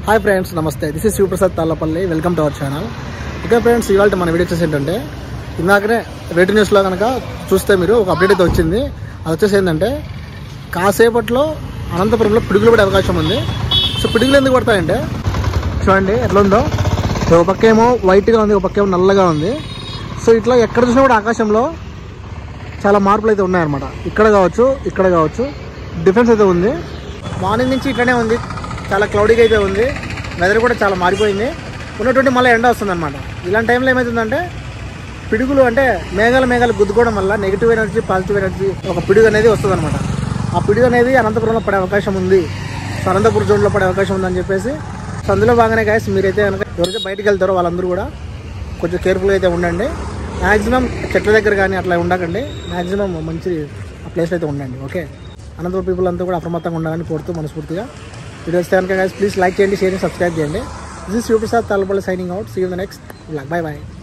hi friends నమస్తే this is Shivaprasad Tallapalli welcome to our channel ఇక friends ఇవాళ మన వీడియో వచ్చేసి ఏంటంటే ఇందాకనే రేటు న్యూస్లో కనుక చూస్తే మీరు ఒక అప్డేట్ అయితే వచ్చింది అది వచ్చేసి ఏంటంటే కాసేపట్లో అనంతపురంలో పిడుగులు పడే అవకాశం ఉంది సో పిడుగులు ఎందుకు పడతాయంటే చూడండి ఎట్లా ఉందో సో ఒక పక్క ఏమో వైట్గా ఉంది ఒక పక్క ఏమో నల్లగా ఉంది సో ఇట్లా ఎక్కడ చూసినా కూడా ఆకాశంలో చాలా మార్పులు అయితే ఉన్నాయన్నమాట ఇక్కడ కావచ్చు ఇక్కడ కావచ్చు డిఫరెన్స్ అయితే ఉంది మార్నింగ్ నుంచి ఇట్లనే ఉంది చాలా క్లౌడీగా అయితే ఉంది వెదర్ కూడా చాలా మారిపోయింది ఉన్నటువంటి మళ్ళీ ఎండ వస్తుంది అనమాట ఇలాంటి టైంలో ఏమవుతుందంటే పిడుగులు అంటే మేఘాల మేఘాలు గుద్దుకోవడం వల్ల నెగిటివ్ ఎనర్జీ పాజిటివ్ ఎనర్జీ ఒక పిడుగు అనేది వస్తుంది అనమాట ఆ పిడుగు అనేది అనంతపురంలో పడే అవకాశం ఉంది సో అనంతపురం జోన్లో పడే అవకాశం ఉందని చెప్పేసి సో అందులో బాగానే గాయస్ మీరైతే కనుక ఎవరైతే బయటికి వెళ్తారో వాళ్ళందరూ కూడా కొంచెం కేర్ఫుల్గా అయితే ఉండండి మ్యాక్సిమం చెట్ల దగ్గర కానీ అట్లా ఉండకండి మ్యాక్సిమం మంచి ఆ ప్లేస్లో అయితే ఉండండి ఓకే అనంతపురం పీపుల్ అంతా కూడా అప్రమత్తంగా ఉండాలని కోరుతూ మనస్ఫూర్తిగా వీడియోస్ కనుక ప్లీజ్ లైక్ చేయండి షేర్ సబ్స్క్రైబ్ చేయండి this is Shivaprasad Tallapalli signing out see you the next bye bye